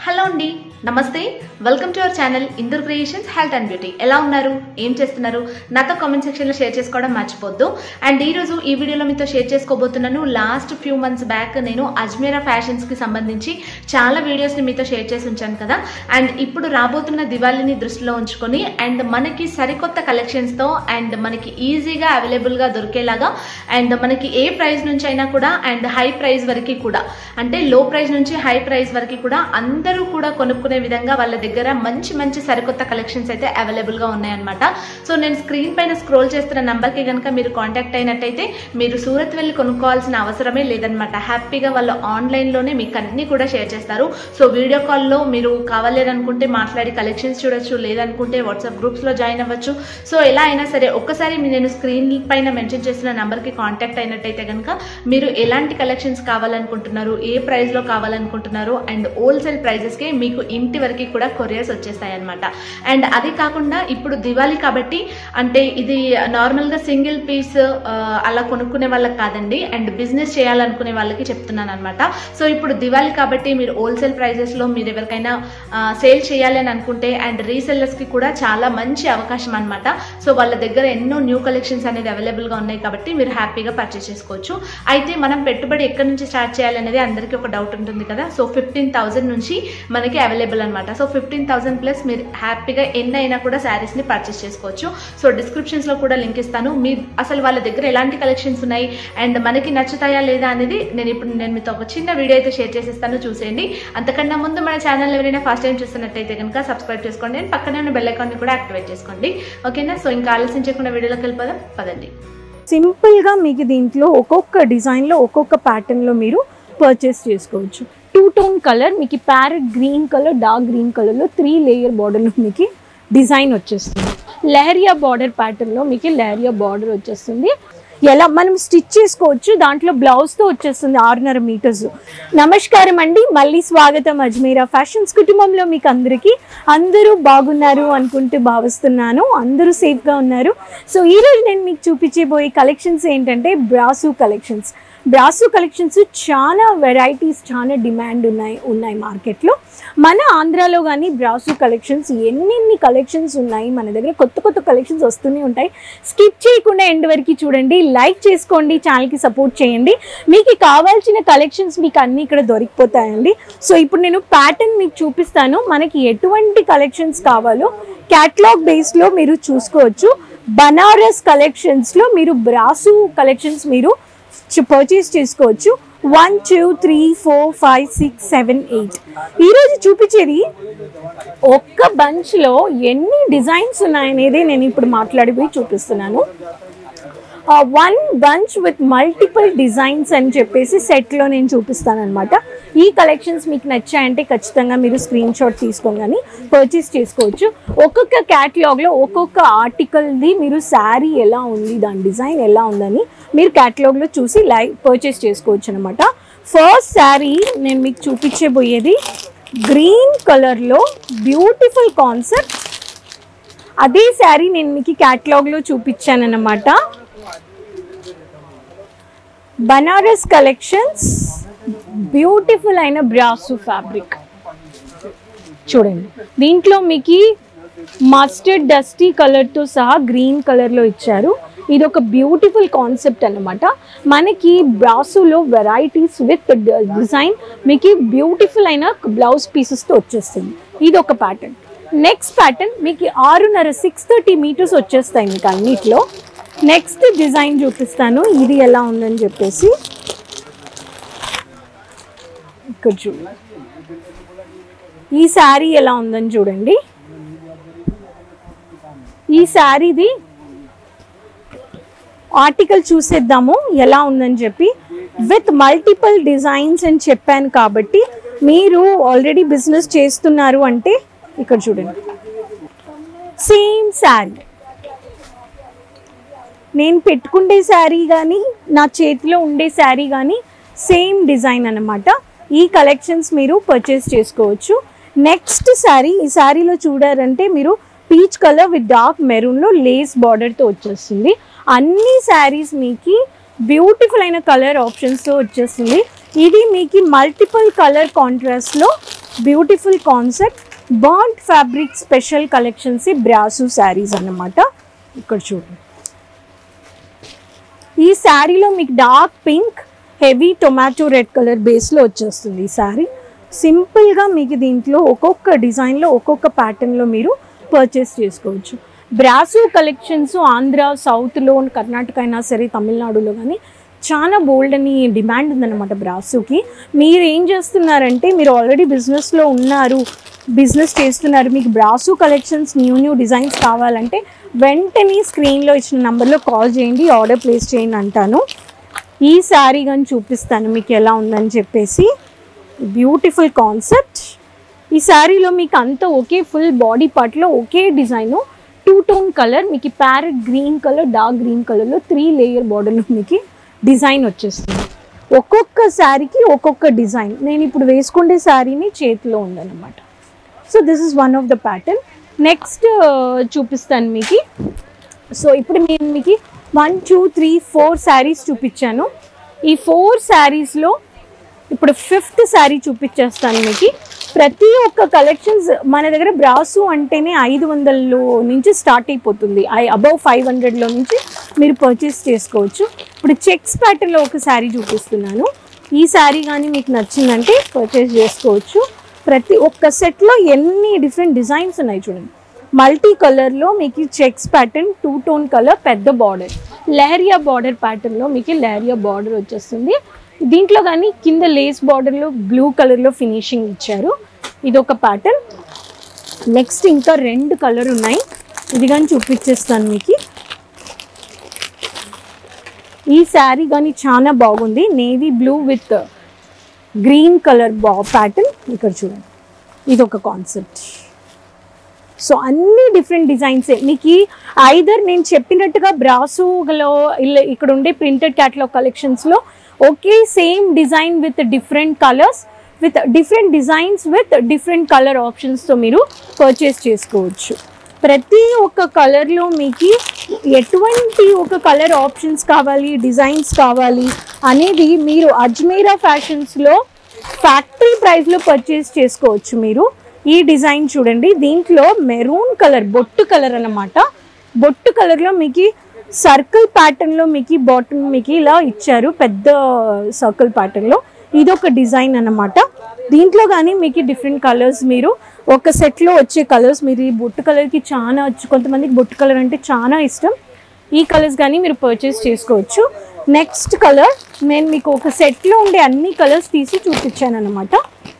hello అండి నమస్తే welcome to our channel Indur creations health and beauty ఎలా ఉన్నారు ఏం చేస్తున్నారు నాతో కామెంట్ సెక్షన్లో షేర్ చేసుకోవడం మర్చిపోద్దు అండ్ ఈరోజు ఈ వీడియోలో మీతో షేర్ చేసుకోబోతున్నాను లాస్ట్ ఫ్యూ మంత్స్ బ్యాక్ నేను అజ్మీరా ఫ్యాషన్స్కి సంబంధించి చాలా వీడియోస్ని మీతో షేర్ చేసి ఉంచాను కదా అండ్ ఇప్పుడు రాబోతున్న దివాళీని దృష్టిలో ఉంచుకొని అండ్ మనకి సరికొత్త కలెక్షన్స్తో అండ్ మనకి ఈజీగా అవైలబుల్గా దొరికేలాగా అండ్ మనకి ఏ ప్రైస్ నుంచి అయినా కూడా అండ్ హై ప్రైస్ వరకు కూడా అంటే లో ప్రైస్ నుంచి హై ప్రైస్ వరకు కూడా అందరూ కూడా కొనుక్కునే విధంగా వాళ్ళ దగ్గర మంచి మంచి సరికొత్త కలెక్షన్స్ అయితే అవైలబుల్గా ఉన్నాయన్నమాట సో నేను స్క్రీన్ పైన స్క్రోల్ చేస్తున్న నంబర్కి కనుక మీరు కాంటాక్ట్ అయినట్టయితే మీరు సూరత్ వెళ్ళి కొనుక్కోవాల్సిన అవసరమే లేదనమాట హ్యాపీగా వాళ్ళు ఆన్లైన్లోనే మీకు అన్నీ కూడా షేర్ చేస్తారు సో వీడియో కాల్లో మీరు కావాలి అని అనుకుంటే మాట్లాడి కలెక్షన్స్ చూడొచ్చు లేదనుకుంటే వాట్సాప్ గ్రూప్స్లో జాయిన్ అవ్వచ్చు సో ఎలా అయినా సరే ఒక్కసారి మీ- నేను స్క్రీన్ పైన మెన్షన్ చేసిన నెంబర్కి కాంటాక్ట్ అయినట్టయితే కనుక మీరు ఎలాంటి కలెక్షన్స్ కావాలనుకుంటున్నారు ఏ ప్రైస్లో కావాలనుకుంటున్నారు అండ్ హోల్సేల్ ప్రైజెస్కి మీకు ఇంటి వరకు కూడా కొరియర్స్ వచ్చేస్తాయి అనమాట అండ్ అది కాకుండా ఇప్పుడు దివాళీ కాబట్టి అంటే ఇది నార్మల్గా సింగిల్ పీస్ అలా కొనుక్కునే వాళ్ళకి కాదండి అండ్ బిజినెస్ చేయాలనుకునే వాళ్ళకి చెప్తున్నాను అనమాట సో ఇప్పుడు దివాళీ కాబట్టి మీరు హోల్సేల్ ప్రైజెస్లో మీరు ఎవరికైనా సేల్ చేయాలి అని అనుకుంటే అండ్ రీసెల్లర్స్కి కూడా చాలా మంచి అవకాశం అనమాట సో వాళ్ళ దగ్గర ఎన్నో న్యూ కలెక్షన్స్ అనేది అవైలబుల్గా ఉన్నాయి కాబట్టి మీరు హ్యాపీగా పర్చేస్ చేసుకోవచ్చు అయితే మనం పెట్టుబడి ఎక్కడి నుంచి స్టార్ట్ చేయాలి అనేది అందరికీ ఒక డౌట్ ఉంటుంది కదా సో ఫిఫ్టీన్ థౌసండ్ నుంచి మనకి అవైలబుల్ అనమాట సో ఫిఫ్టీన్ థౌసండ్ ప్లస్ మీరు హ్యాపీగా ఎన్ని అయినా కూడా శారీస్ని పర్చేస్ చేసుకోవచ్చు సో డిస్క్రిప్షన్స్లో కూడా లింక్ ఇస్తాను మీ అసలు వాళ్ళ దగ్గర ఎలాంటి కలెక్షన్స్ ఉన్నాయి అండ్ మనకి నచ్చుతాయా లేదా అనేది నేను ఇప్పుడు నేను మీతో ఒక చిన్న వీడియో అయితే షేర్ చేసేస్తాను చూసేయండి అంతకన్నా ముందు మన ఛానల్ ఎవరైనా ఫస్ట్ టైం చూస్తున్నట్టయితే కనుక సబ్స్క్రైబ్ చేసుకోండి అండ్ పక్కనే ఉన్న బెల్ ఐకాన్ని కూడా యాక్టివేట్ చేసుకోండి ఓకేనా సో ఇంకా ఆలస్యం చేయకుండా వీడియోలోకి వెళ్ళిపోదాం పదండి సింపుల్గా మీకు దీంట్లో ఒక్కొక్క డిజైన్లో ఒక్కొక్క ప్యాటర్న్లో మీరు పర్చేస్ చేసుకోవచ్చు టూ టోన్ కలర్ మీకు parrot green colour dark green కలర్లో త్రీ లేయర్ బార్డర్లో మీకు డిజైన్ వచ్చేస్తుంది లెహరియా బార్డర్ ప్యాటర్న్లో మీకు లెహరియా బార్డర్ వచ్చేస్తుంది ఎలా మనం స్టిచ్ చేసుకోవచ్చు దాంట్లో బ్లౌజ్తో వచ్చేస్తుంది ఆరున్నర మీటర్స్ నమస్కారం అండి మళ్ళీ స్వాగతం అజ్మీరా ఫ్యాషన్స్ కుటుంబంలో మీకు అందరికీ అందరూ బాగున్నారు అనుకుంటూ భావిస్తున్నాను అందరూ సేఫ్గా ఉన్నారు సో ఈరోజు నేను మీకు చూపించబోయే కలెక్షన్స్ ఏంటంటే బ్రాసు కలెక్షన్స్ బ్రాసు కలెక్షన్స్ చాలా వెరైటీస్ చాలా డిమాండ్ ఉన్నాయి ఉన్నాయి మార్కెట్లో మన ఆంధ్రాలో కానీ బ్రాసు కలెక్షన్స్ ఎన్నెన్ని కలెక్షన్స్ ఉన్నాయి మన దగ్గర కొత్త కొత్త కలెక్షన్స్ వస్తూనే ఉంటాయి స్కిప్ చేయకుండా ఎండ్ వరకు చూడండి లైక్ చేసుకోండి ఛానల్కి సపోర్ట్ చేయండి మీకు కావాల్సిన కలెక్షన్స్ మీకు అన్నీ ఇక్కడ దొరికిపోతాయండి సో ఇప్పుడు నేను ప్యాటర్న్ మీకు చూపిస్తాను మనకి ఎటువంటి కలెక్షన్స్ కావాలో క్యాటలాగ్ బేస్లో మీరు చూసుకోవచ్చు బనారస్ కలెక్షన్స్లో మీరు బ్రాసు కలెక్షన్స్ మీరు పర్చేస్ చేసుకోవచ్చు one two three four five six seven eight ఈరోజు చూపించేది ఒక్క బంచ్లో ఎన్ని డిజైన్స్ ఉన్నాయనేది నేను ఇప్పుడు మాట్లాడిపోయి చూపిస్తున్నాను one bunch with multiple designs అని చెప్పేసి సెట్లో నేను చూపిస్తాను అనమాట ఈ కలెక్షన్స్ మీకు నచ్చాయంటే ఖచ్చితంగా మీరు స్క్రీన్ షాట్ తీసుకొని కానీ పర్చేస్ చేసుకోవచ్చు ఒక్కొక్క క్యాటలాగ్లో ఒక్కొక్క ఆర్టికల్ది మీరు శారీ ఎలా ఉంది దాని డిజైన్ ఎలా ఉందని మీరు క్యాటలాగ్లో చూసి లైవ్ పర్చేస్ చేసుకోవచ్చు అనమాట ఫస్ట్ శారీ నేను మీకు చూపించబోయేది గ్రీన్ కలర్లో బ్యూటిఫుల్ కాన్సెప్ట్ అదే శారీ నేను మీకు క్యాటలాగ్లో చూపించాను అనమాట బనారస్ కలెక్షన్స్ బ్యూటిఫుల్ అయిన బ్రాసు ఫ్యాబ్రిక్ చూడండి దీంట్లో మీకు మస్టర్డ్ డస్టీ కలర్తో సహా గ్రీన్ కలర్లో ఇచ్చారు ఇది ఒక బ్యూటిఫుల్ కాన్సెప్ట్ అన్నమాట మనకి బ్రాసులో వెరైటీస్ విత్ డిజైన్ మీకు బ్యూటిఫుల్ అయిన బ్లౌజ్ పీసెస్తో వచ్చేస్తుంది ఇది ఒక ప్యాటర్న్ నెక్స్ట్ ప్యాటర్న్ మీకు ఆరున్నర సిక్స్ థర్టీ మీటర్స్ వచ్చేస్తాయి మీకు అన్నిట్లో నెక్స్ట్ డిజైన్ చూపిస్తాను ఇది ఎలా ఉందని చెప్పేసి ఇక్కడ చూడండి ఈ శారీ ఎలా ఉందని చూడండి ఈ శారీది ఆర్టికల్ చూసేద్దాము ఎలా ఉందని చెప్పి విత్ మల్టిపుల్ డిజైన్స్ అని చెప్పాను కాబట్టి మీరు ఆల్రెడీ బిజినెస్ చేస్తున్నారు అంటే ఇక్కడ చూడండి సేమ్ శారీ నేను పెట్టుకుండే శారీ కానీ నా చేతిలో ఉండే శారీ కానీ సేమ్ డిజైన్ అన్నమాట ఈ కలెక్షన్స్ మీరు పర్చేస్ చేసుకోవచ్చు నెక్స్ట్ శారీ ఈ శారీలో చూడారంటే మీరు పీచ్ కలర్ విత్ డార్క్ మెరూన్లో లేస్ బార్డర్తో వచ్చేస్తుంది అన్ని శారీస్ మీకు బ్యూటిఫుల్ అయిన కలర్ ఆప్షన్స్తో వచ్చేస్తుంది ఇది మీకు మల్టిపుల్ కలర్ కాంట్రాస్ట్లో beautiful concept bond fabric special collections brasso saris అన్నమాట ఇక్కడ చూడండి ఈ శారీలో మీకు dark pink heavy tomato red colour బేస్లో వచ్చేస్తుంది ఈ శారీ సింపుల్గా మీకు దీంట్లో ఒక్కొక్క డిజైన్లో ఒక్కొక్క ప్యాటర్న్లో మీరు పర్చేస్ చేసుకోవచ్చు బ్రాసు కలెక్షన్స్ ఆంధ్ర సౌత్లో కర్ణాటక అయినా సరే తమిళనాడులో కానీ చాలా బోల్డ్ అని డిమాండ్ ఉందన్నమాట బ్రాసుకి మీరు ఏం చేస్తున్నారంటే మీరు ఆల్రెడీ బిజినెస్లో ఉన్నారు బిజినెస్ చేస్తున్నారు మీకు brasso collections new new designs కావాలంటే వెంటనే స్క్రీన్లో ఇచ్చిన నెంబర్లో కాల్ చేయండి ఆర్డర్ ప్లేస్ చేయండి అంటాను ఈ శారీ కానీ చూపిస్తాను మీకు ఎలా ఉందని చెప్పేసి బ్యూటిఫుల్ కాన్సెప్ట్ ఈ శారీలో మీకు అంతా ఒకే ఫుల్ బాడీ పార్ట్లో ఒకే డిజైన్ టూ టోన్ కలర్ మీకు parrot green colour dark green కలర్లో త్రీ లేయర్ బార్డర్లో మీకు డిజైన్ వచ్చేస్తుంది ఒక్కొక్క శారీకి ఒక్కొక్క డిజైన్ నేను ఇప్పుడు వేసుకుండే శారీని చేతిలో ఉందన్నమాట so this is one of the pattern next చూపిస్తాను మీకు సో ఇప్పుడు నేను మీకు one two three four saris చూపించాను ఈ ఫోర్ శారీస్లో ఇప్పుడు ఫిఫ్త్ శారీ చూపించేస్తాను మీకు ప్రతి ఒక్క కలెక్షన్స్ మన దగ్గర బ్రాసు అంటేనే ఐదు వందల నుంచి స్టార్ట్ అయిపోతుంది అబౌవ్ ఫైవ్ హండ్రెడ్లో నుంచి మీరు పర్చేస్ చేసుకోవచ్చు ఇప్పుడు చెక్స్ ప్యాటర్న్లో ఒక శారీ చూపిస్తున్నాను ఈ శారీ కానీ మీకు నచ్చిందంటే పర్చేస్ చేసుకోవచ్చు ప్రతి ఒక్క సెట్లో ఎన్ని డిఫరెంట్ డిజైన్స్ ఉన్నాయి చూడండి మల్టీ కలర్లో మీకు checks pattern two tone colour పెద్ద బార్డర్ లెహరియా బార్డర్ ప్యాటర్న్లో మీకు లెహరియా బార్డర్ వచ్చేస్తుంది దీంట్లో కానీ కింద లేస్ బార్డర్లో బ్లూ కలర్లో ఫినిషింగ్ ఇచ్చారు ఇది ఒక ప్యాటర్న్ నెక్స్ట్ ఇంకా రెండు కలర్ ఉన్నాయి ఇది కానీ చూపించేస్తాను మీకు ఈ శారీ కానీ చాలా బాగుంది navy blue with green colour బా ప్యాటర్న్ ఇక్కడ చూడండి ఇది ఒక కాన్సెప్ట్ సో అన్ని డిఫరెంట్ డిజైన్సే మీకు ఐదర్ నేను చెప్పినట్టుగా బ్రాసులో ఇలా ఇక్కడ ఉండే ప్రింటెడ్ క్యాటలాగ్ కలెక్షన్స్లో ఒకే same design with different colours with different designs with different colour ఆప్షన్స్తో మీరు పర్చేస్ చేసుకోవచ్చు ప్రతి ఒక్క కలర్లో మీకు ఎటువంటి ఒక కలర్ ఆప్షన్స్ కావాలి డిజైన్స్ కావాలి అనేది మీరు అజ్మీరా ఫ్యాషన్స్లో ఫ్యాక్టరీ ప్రైస్లో పర్చేస్ చేసుకోవచ్చు మీరు ఈ డిజైన్ చూడండి దీంట్లో మెరూన్ కలర్ బొట్టు కలర్ అన్నమాట బొట్టు కలర్లో మీకు సర్కిల్ ప్యాటర్న్లో మీకు బాటమ్ మీకు ఇలా ఇచ్చారు పెద్ద సర్కిల్ ప్యాటర్న్లో ఇది ఒక డిజైన్ అన్నమాట దీంట్లో కానీ మీకు డిఫరెంట్ కలర్స్ మీరు ఒక సెట్లో వచ్చే కలర్స్ మీరు ఈ బొట్టు కలర్కి చాలా కొంతమందికి బొట్టు కలర్ అంటే చాలా ఇష్టం ఈ కలర్స్ కానీ మీరు పర్చేస్ చేసుకోవచ్చు నెక్స్ట్ కలర్ నేను మీకు ఒక సెట్లో ఉండే అన్ని కలర్స్ తీసి చూపించాను అనమాట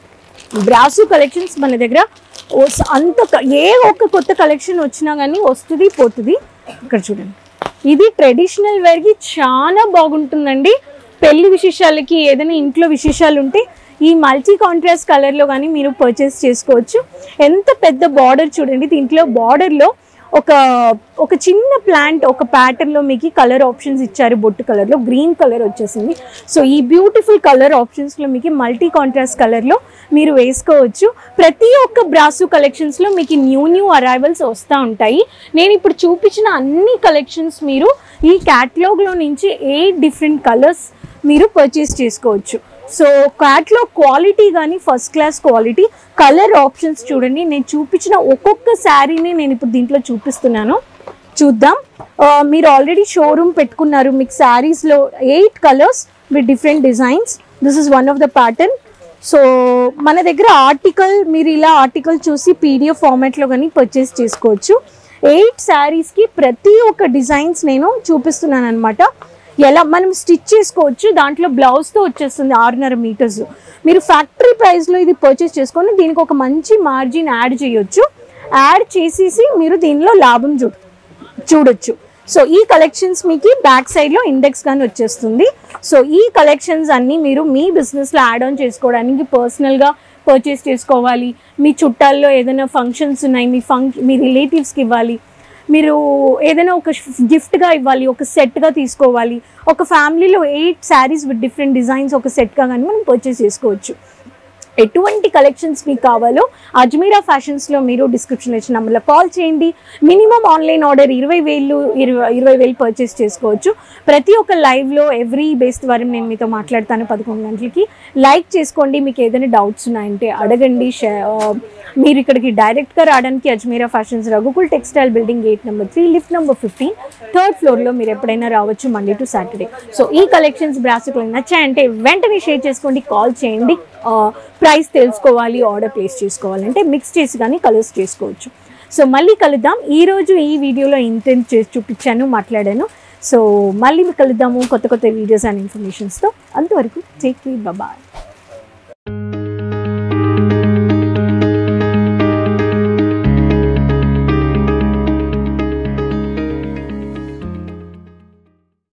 బ్రాసు కలెక్షన్స్ మన దగ్గర ఓ- అంత క- ఏ ఒక్క కొత్త కలెక్షన్ వచ్చినా కానీ వస్తుంది పోతుంది ఇక్కడ చూడండి ఇది ట్రెడిషనల్ వేర్కి చాలా బాగుంటుందండి పెళ్లి విశేషాలకి ఏదైనా ఇంట్లో విశేషాలు ఉంటే ఈ మల్టీ కాంట్రాస్ట్ కలర్లో కానీ మీరు పర్చేస్ చేసుకోవచ్చు ఎంత పెద్ద బార్డర్ చూడండి దీంట్లో బార్డర్లో ఒక ఒక చిన్న ప్లాంట్ ఒక ప్యాటర్న్లో మీకు కలర్ ఆప్షన్స్ ఇచ్చారు బొట్టు కలర్లో గ్రీన్ కలర్ వచ్చేసింది సో ఈ బ్యూటిఫుల్ కలర్ ఆప్షన్స్లో మీకు మల్టీ కాంట్రాస్ట్ కలర్లో మీరు వేసుకోవచ్చు ప్రతి ఒక్క బ్రాసు కలెక్షన్స్లో మీకు న్యూ న్యూ అరైవల్స్ వస్తూ ఉంటాయి నేను ఇప్పుడు చూపించిన అన్ని కలెక్షన్స్ మీరు ఈ క్యాటలాగ్లో నుంచి ఎయిట్ డిఫరెంట్ కలర్స్ మీరు పర్చేస్ చేసుకోవచ్చు సో క్యాట్లో క్వాలిటీ కానీ first class quality colour options చూడండి నేను చూపించిన ఒక్కొక్క శారీని నేను ఇప్పుడు దీంట్లో చూపిస్తున్నాను చూద్దాం ఆ, మీరు ఆల్రెడీ షోరూమ్ పెట్టుకున్నారు మీకు శారీస్లో eight colours with different designs this is one of the pattern so మన దగ్గర ఆర్టికల్ మీరు ఇలా ఆర్టికల్ చూసి పీడిఎఫ్ ఫార్మాట్లో కానీ పర్చేస్ చేసుకోవచ్చు ఎయిట్ శారీస్కి ప్రతి ఒక్క డిజైన్స్ నేను చూపిస్తున్నాను అనమాట ఎలా మనం స్టిచ్ చేసుకోవచ్చు దాంట్లో బ్లౌజ్తో వచ్చేస్తుంది ఆరున్నర మీటర్స్ మీరు ఫ్యాక్టరీ ప్రైస్లో ఇది పర్చేస్ చేసుకొని దీనికి ఒక మంచి మార్జిన్ యాడ్ చేయొచ్చు యాడ్ చేసేసి మీరు దీనిలో లాభం చూ చూడొచ్చు సో ఈ కలెక్షన్స్ మీకు బ్యాక్ సైడ్లో ఇండెక్స్ కానీ వచ్చేస్తుంది సో ఈ కలెక్షన్స్ అన్నీ మీరు మీ బిజినెస్లో యాడ్ ఆన్ చేసుకోవడానికి పర్సనల్గా పర్చేస్ చేసుకోవాలి మీ చుట్టాల్లో ఏదైనా ఫంక్షన్స్ ఉన్నాయి మీ ఫంక్ మీ రిలేటివ్స్కి ఇవ్వాలి మీరు ఏదైనా ఒక గిఫ్ట్గా ఇవ్వాలి ఒక సెట్గా తీసుకోవాలి ఒక ఫ్యామిలీలో eight saris with different designs ఒక సెట్గా కానీ మనం పర్చేస్ చేసుకోవచ్చు ఎటువంటి కలెక్షన్స్ మీకు కావాలో అజ్మీరా ఫ్యాషన్స్లో మీరు డిస్క్రిప్షన్లో ఇచ్చిన నెంబర్లో కాల్ చేయండి మినిమం ఆన్లైన్ ఆర్డర్ ఇరవై వేలు ఇరవై ఇరవై వేలు పర్చేస్ చేసుకోవచ్చు ప్రతి ఒక్క లైవ్లో ఎవ్రీ బేస్డ్ వారం నేను మీతో మాట్లాడతాను పదకొండు గంటలకి లైక్ చేసుకోండి మీకు ఏదైనా డౌట్స్ ఉన్నాయంటే అడగండి షే- ఆ, మీరు ఇక్కడికి డైరెక్ట్గా రావడానికి Ajmera fashions Raghukul textile building gate number three lift number fifteen third ఫ్లోర్లో మీరు ఎప్పుడైనా రావచ్చు మండే టు సాటర్డే సో ఈ కలెక్షన్స్ బ్రాసిక్లు నచ్చాయంటే వెంటనే షేర్ చేసుకోండి కాల్ చేయండి ప్రైస్ తెలుసుకోవాలి ఆర్డర్ ప్లేస్ చేసుకోవాలంటే మిక్స్ చేసి కానీ కలర్స్ చేసుకోవచ్చు సో మళ్ళీ కలుద్దాం ఈరోజు ఈ వీడియోలో ఇంటెంట్ చేసి చూపించాను మాట్లాడాను సో మళ్ళీ కలుద్దాము కొత్త కొత్త వీడియోస్ అండ్ ఇన్ఫర్మేషన్స్తో అంతవరకు టేక్ బాయ్